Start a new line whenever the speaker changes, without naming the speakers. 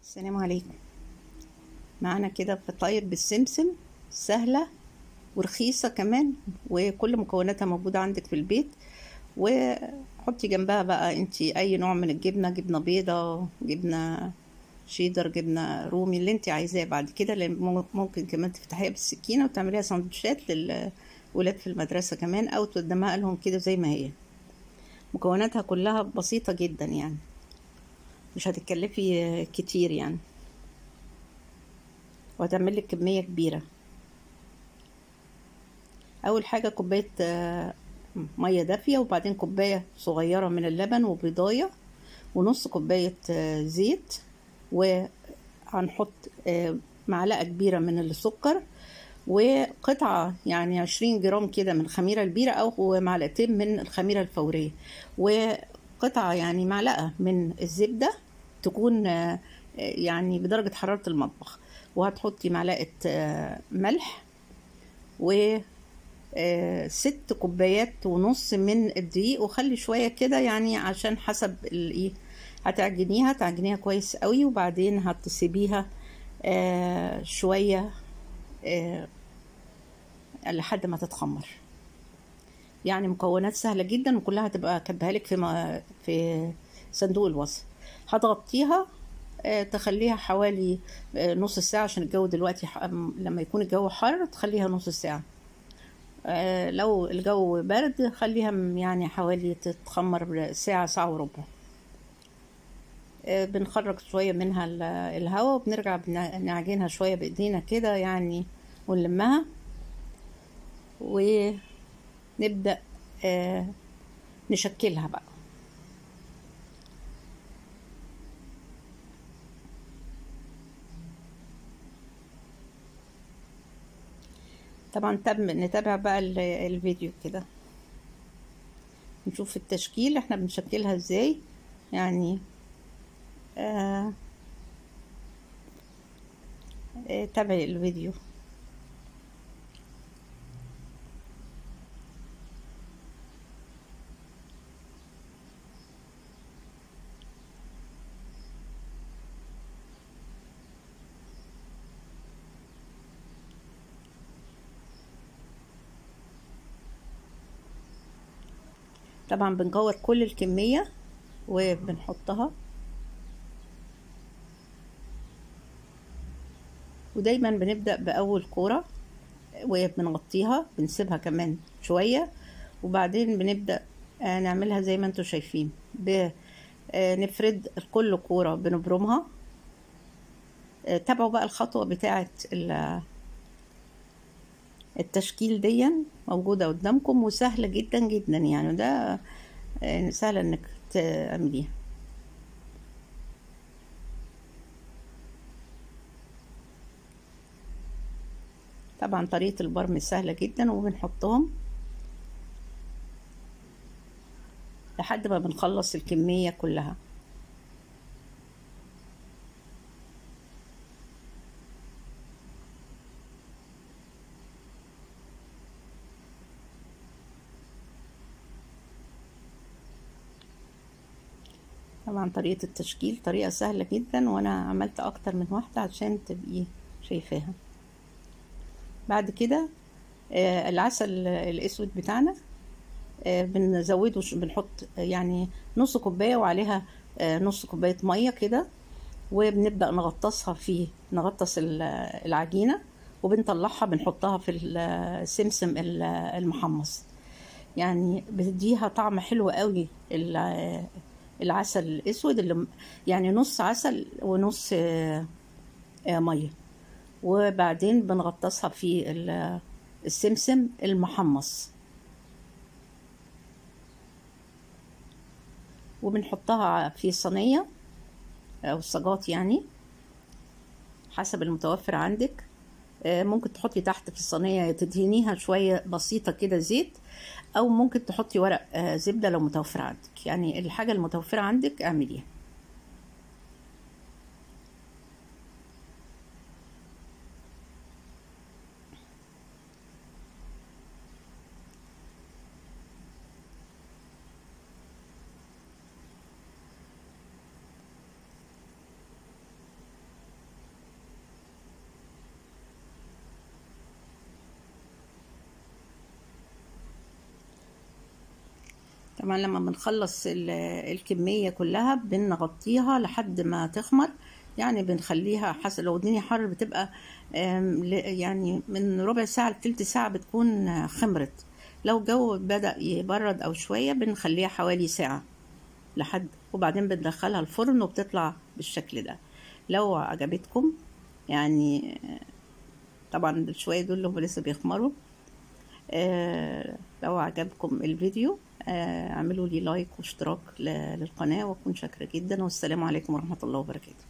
السلام عليكم معانا كده فطاير بالسمسم سهلة ورخيصة كمان وكل مكوناتها موجودة عندك في البيت وحطي جنبها بقى انتي اي نوع من الجبنة جبنة بيضة جبنة شيدر جبنة رومي اللي انتي عايزاه بعد كده لان ممكن كمان تفتحيها بالسكينة وتعمليها سندوتشات للولاد في المدرسة كمان او تقدمها لهم كده زي ما هي مكوناتها كلها بسيطة جدا يعني مش هتتكلفي كتير يعني وهتعمل لك كمية كبيرة أول حاجة كوباية مية دافية وبعدين كوباية صغيرة من اللبن وبيضاية ونص كوباية زيت وهنحط معلقة كبيرة من السكر وقطعة يعني عشرين جرام كده من الخميرة البيرة أو معلقتين من الخميرة الفورية وقطعة يعني معلقة من الزبدة تكون يعني بدرجة حرارة المطبخ وهتحطي معلقة ملح و ست كوبايات ونص من الدقيق وخلي شوية كده يعني عشان حسب الايه هتعجنيها تعجنيها كويس قوي وبعدين هتسيبيها شوية لحد ما تتخمر يعني مكونات سهلة جدا وكلها هتبقى كاتبها لك في في صندوق الوصف هتغطيها تخليها حوالي نص ساعة عشان الجو دلوقتي لما يكون الجو حر تخليها نص ساعة لو الجو برد خليها يعني حوالي تتخمر ساعة ساعة وربع بنخرج شوية منها الهواء وبنرجع نعجنها شوية بإيدينا كده يعني ونلمها ونبدأ نشكلها بقى طبعا تم نتابع بقى الفيديو كده نشوف التشكيل احنا بنشكلها ازاي يعني آه آه تابعي الفيديو طبعا بنكور كل الكمية وبنحطها ودايما بنبدأ بأول كورة وبنغطيها بنسيبها كمان شوية وبعدين بنبدأ نعملها زي ما انتوا شايفين نفرد كل كورة بنبرمها تابعوا بقى الخطوة بتاعة التشكيل دي موجودة قدامكم وسهلة جدا جدا يعني ده سهلة انك تعمليها طبعا طريقة البرم سهلة جدا وبنحطهم لحد ما بنخلص الكمية كلها طبعا طريقة التشكيل طريقة سهلة جدا وانا عملت اكتر من واحدة عشان تبقي شايفاها بعد كده آه العسل الاسود بتاعنا آه بنزوده بنحط يعني نص كوباية وعليها آه نص كوباية مية كده وبنبدأ نغطسها في نغطس العجينة وبنطلعها بنحطها في السمسم المحمص يعني بتديها طعم حلو قوي العسل الاسود اللي يعني نص عسل ونص ميه وبعدين بنغطسها في السمسم المحمص وبنحطها في صينية أو صاجات يعني حسب المتوفر عندك ممكن تحطي تحت في الصينية تدهنيها شوية بسيطة كده زيت او ممكن تحطي ورق زبدة لو متوفر عندك يعني الحاجة المتوفرة عندك اعمليها طبعا لما بنخلص ال- الكمية كلها بنغطيها لحد ما تخمر يعني بنخليها حسب لو الدنيا حر بتبقى آم، ل- يعني من ربع ساعة لتلت ساعة بتكون خمرت لو الجو بدأ يبرد أو شوية بنخليها حوالي ساعة لحد وبعدين بندخلها الفرن وبتطلع بالشكل ده لو عجبتكم يعني طبعا الشوية دول اللي هم لسه بيخمروا آه، لو عجبكم الفيديو آه، اعملوا لي لايك واشتراك ل- للقناة واكون شاكرة جدا والسلام عليكم ورحمة الله وبركاته